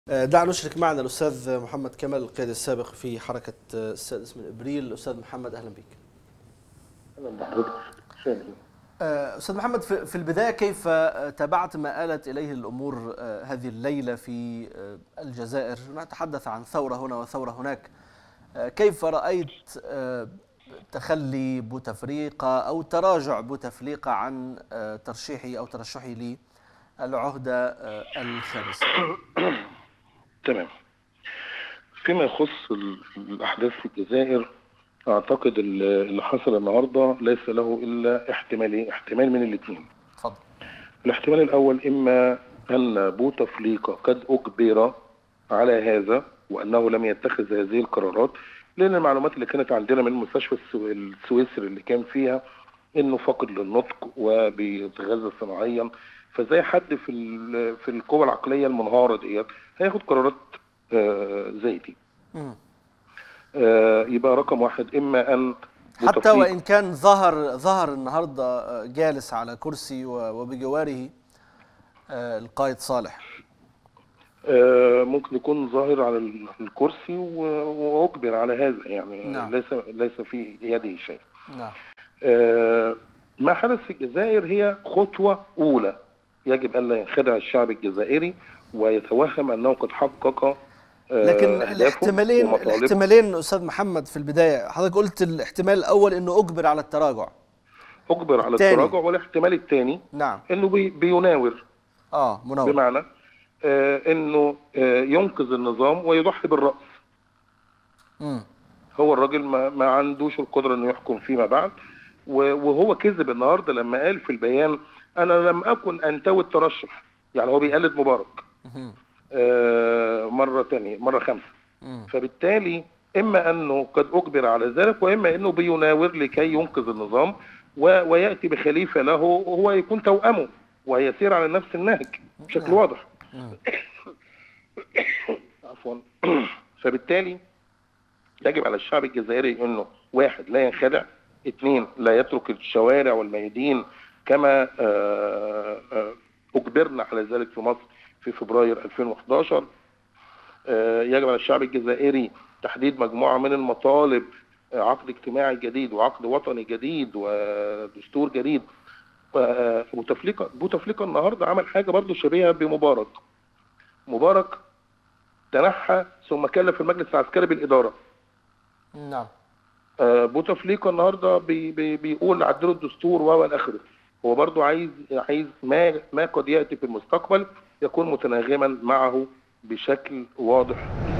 دعنا نشرك معنا الاستاذ محمد كمال القيد السابق في حركه السادس من ابريل الاستاذ محمد اهلا بك. اهلا بحضرتك شكرا استاذ محمد في البدايه كيف تابعت ما آلت اليه الامور هذه الليله في الجزائر؟ نتحدث عن ثوره هنا وثوره هناك. كيف رايت تخلي بوتفليقه او تراجع بوتفليقه عن ترشيحه او ترشحه للعهده الخامسه؟ تمام فيما يخص الاحداث في الجزائر اعتقد اللي حصل النهارده ليس له الا احتمالين احتمال من الاثنين اتفضل الاحتمال الاول اما ان بوتفليقه قد اجبر على هذا وانه لم يتخذ هذه القرارات لان المعلومات اللي كانت عندنا من مستشفى السويسري اللي كان فيها انه فاقد للنطق وبيتغذى صناعيا فزي حد في في القوى العقليه المنهاره ديت هياخد قرارات آه زي دي. آه يبقى رقم واحد اما ان حتى وان كان ظهر ظهر النهارده جالس على كرسي وبجواره آه القائد صالح. ممكن يكون ظاهر على الكرسي واجبر على هذا يعني نعم. ليس ليس في يده شيء. نعم. ما حدث في الجزائر هي خطوه اولى يجب الا ينخدع الشعب الجزائري ويتوهم انه قد حقق لكن الاحتمالين الاحتمالين استاذ محمد في البدايه حضرتك قلت الاحتمال الاول انه اجبر على التراجع اجبر على التاني. التراجع والاحتمال الثاني نعم انه بي بيناور اه منور بمعنى آه انه آه ينقذ النظام ويضحي بالراس امم هو الراجل ما, ما عندوش القدره انه يحكم فيما بعد وهو كذب النهارده لما قال في البيان انا لم اكن انتوي الترشح يعني هو بيقلد مبارك آه مره ثانيه مره خامسه فبالتالي اما انه قد اجبر على ذلك واما انه بيناور لكي ينقذ النظام وياتي بخليفه له وهو يكون توامه ويسير على نفس النهج بشكل واضح عفوا فبالتالي يجب على الشعب الجزائري انه واحد لا ينخدع اثنين لا يترك الشوارع والميادين كما اجبرنا على ذلك في مصر في فبراير 2011 يجب على الشعب الجزائري تحديد مجموعه من المطالب عقد اجتماعي جديد وعقد وطني جديد ودستور جديد بوتفليقه بوتفليقه النهارده عمل حاجه برضه شبيهه بمبارك مبارك تنحى ثم كلف المجلس العسكري بالاداره نعم بوتفليقه النهارده بي بي بيقول عدلوا الدستور و الى اخره هو برضه عايز عايز ما ما قد ياتي في المستقبل يكون متناغما معه بشكل واضح